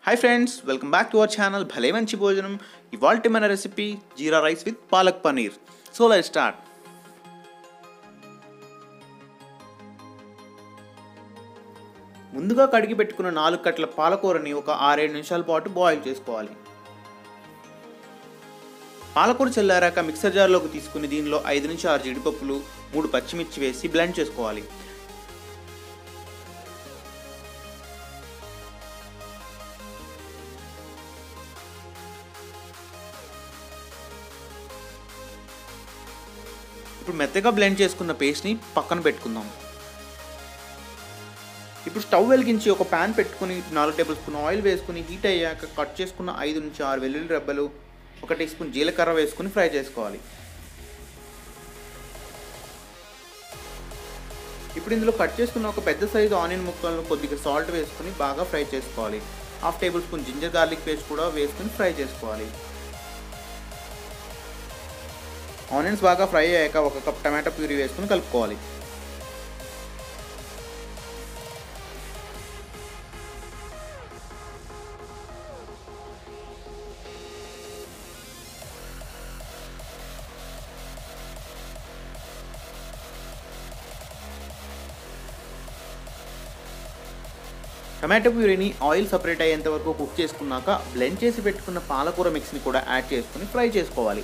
hi friends welcome back to our channel భలే మంచి భోజనం ఇవాల్టి మన recipe jeera rice with palak paneer so let start ముందుగా కడిగి పెట్టుకున్న నాలుగు కట్ల పాలకూరని ఒక ఆరేడు నిమిషాల పాటు బాయిల్ చేసుకోవాలి పాలకూర చల్లారాక మిక్సర్ జార్లోకి తీసుకుని దీనిలో ఐదు నుంచి ఆరు జీడిపప్పులు మూడు పచ్చిమిర్చి వేసి బ్లెండ్ చేసుకోవాలి ఇప్పుడు మెత్తగా బ్లెండ్ చేసుకున్న పేస్ట్ని పక్కన పెట్టుకుందాం ఇప్పుడు స్టవ్ వెలిగించి ఒక ప్యాన్ పెట్టుకుని నాలుగు టేబుల్ స్పూన్ ఆయిల్ వేసుకుని హీట్ అయ్యాక కట్ చేసుకున్న ఐదు నుంచి ఆరు వెల్లుల్లి రెబ్బలు ఒక టీ స్పూన్ జీలకర్ర వేసుకుని ఫ్రై చేసుకోవాలి ఇప్పుడు ఇందులో కట్ చేసుకున్న ఒక పెద్ద సైజు ఆనియన్ ముక్కలను కొద్దిగా సాల్ట్ వేసుకుని బాగా ఫ్రై చేసుకోవాలి half tablespoon ginger garlic paste కూడా వేసుకుని ఫ్రై చేసుకోవాలి ఆనియన్స్ బాగా ఫ్రై అయ్యాక ఒక కప్ టమాటో ప్యూరీ వేసుకుని కలుపుకోవాలి టమాటో ప్యూరీని ఆయిల్ సపరేట్ అయ్యేంత వరకు కుక్ చేసుకున్నాక బ్లెండ్ చేసి పెట్టుకున్న పాలకూర మిక్స్ని కూడా యాడ్ చేసుకుని ఫ్రై చేసుకోవాలి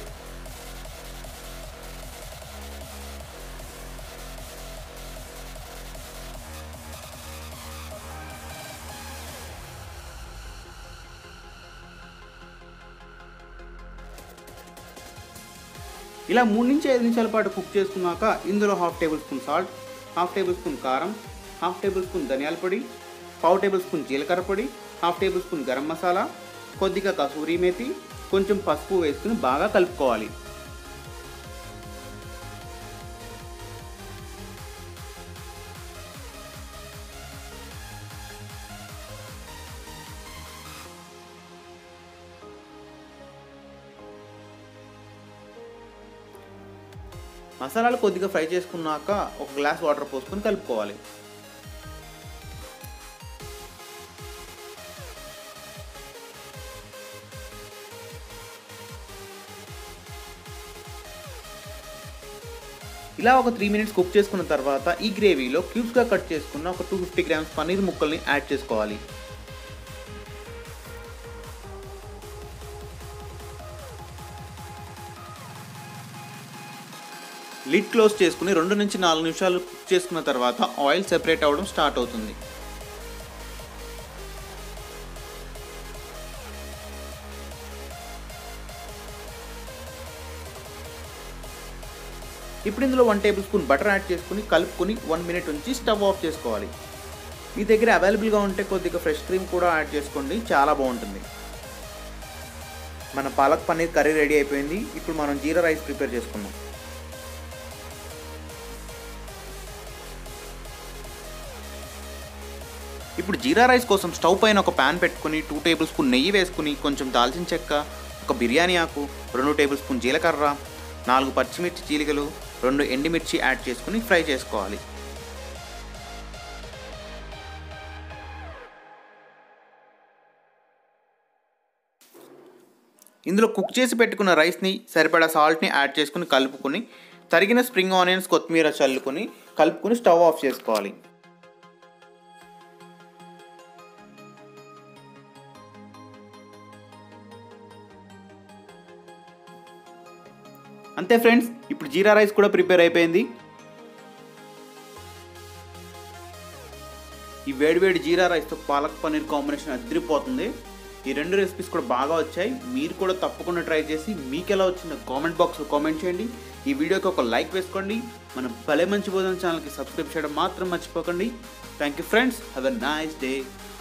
ఇలా మూడు నుంచి ఐదు నిమిషాల పాటు కుక్ చేసుకున్నాక ఇందులో half tablespoon salt half tablespoon కారం హాఫ్ టేబుల్ స్పూన్ ధనియాల పొడి పావు టేబుల్ స్పూన్ జీలకర్ర పొడి half tablespoon garam masala కొద్దిగా కసూరి మేతి కొంచెం పసుపు వేసుకుని బాగా కలుపుకోవాలి మసాలాలు కొద్దిగా ఫ్రై చేసుకున్నాక ఒక గ్లాస్ వాటర్ పోసుకొని కలుపుకోవాలి ఇలా ఒక త్రీ మినిట్స్ కుక్ చేసుకున్న తర్వాత ఈ గ్రేవీలో క్యూబ్స్గా కట్ చేసుకున్న ఒక టూ ఫిఫ్టీ గ్రామ్స్ పన్నీర్ ముక్కల్ని యాడ్ చేసుకోవాలి లిడ్ క్లోజ్ చేసుకుని రెండు నుంచి నాలుగు నిమిషాలు కుక్ చేసుకున్న తర్వాత ఆయిల్ సెపరేట్ అవ్వడం స్టార్ట్ అవుతుంది ఇప్పుడు ఇందులో one tablespoon butter add చేసుకుని కలుపుకొని వన్ మినిట్ ఉంచి స్టవ్ ఆఫ్ చేసుకోవాలి మీ దగ్గర అవైలబుల్గా ఉంటే కొద్దిగా ఫ్రెష్ క్రీమ్ కూడా యాడ్ చేసుకోండి చాలా బాగుంటుంది మన పాలక్ పన్నీర్ కర్రీ రెడీ అయిపోయింది ఇప్పుడు మనం జీరా రైస్ ప్రిపేర్ చేసుకుందాం ఇప్పుడు జీరా రైస్ కోసం స్టవ్ పైన ఒక ప్యాన్ పెట్టుకుని టూ టేబుల్ స్పూన్ నెయ్యి వేసుకుని కొంచెం దాల్చిన చెక్క ఒక బిర్యానీ ఆకు రెండు టేబుల్ స్పూన్ జీలకర్ర నాలుగు పచ్చిమిర్చి చీలికలు రెండు ఎండిమిర్చి యాడ్ చేసుకుని ఫ్రై చేసుకోవాలి ఇందులో కుక్ చేసి పెట్టుకున్న రైస్ని సరిపడా సాల్ట్ని యాడ్ చేసుకుని కలుపుకొని తరిగిన స్ప్రింగ్ ఆనియన్స్ కొత్తిమీర చల్లుకొని కలుపుకొని స్టవ్ ఆఫ్ చేసుకోవాలి అంతే ఫ్రెండ్స్ ఇప్పుడు జీరా రైస్ కూడా ప్రిపేర్ అయిపోయింది ఈ వేడివేడి జీరా రైస్తో పాలక్ పన్నీర్ కాంబినేషన్ అదిరిపోతుంది ఈ రెండు రెసిపీస్ కూడా బాగా వచ్చాయి మీరు కూడా తప్పకుండా ట్రై చేసి మీకు ఎలా వచ్చిందో కామెంట్ బాక్స్లో కామెంట్ చేయండి ఈ వీడియోకి ఒక లైక్ వేసుకోండి మన భలే మంచి భోజనం ఛానల్కి సబ్స్క్రైబ్ చేయడం మాత్రం మర్చిపోకండి thank you friends have a nice day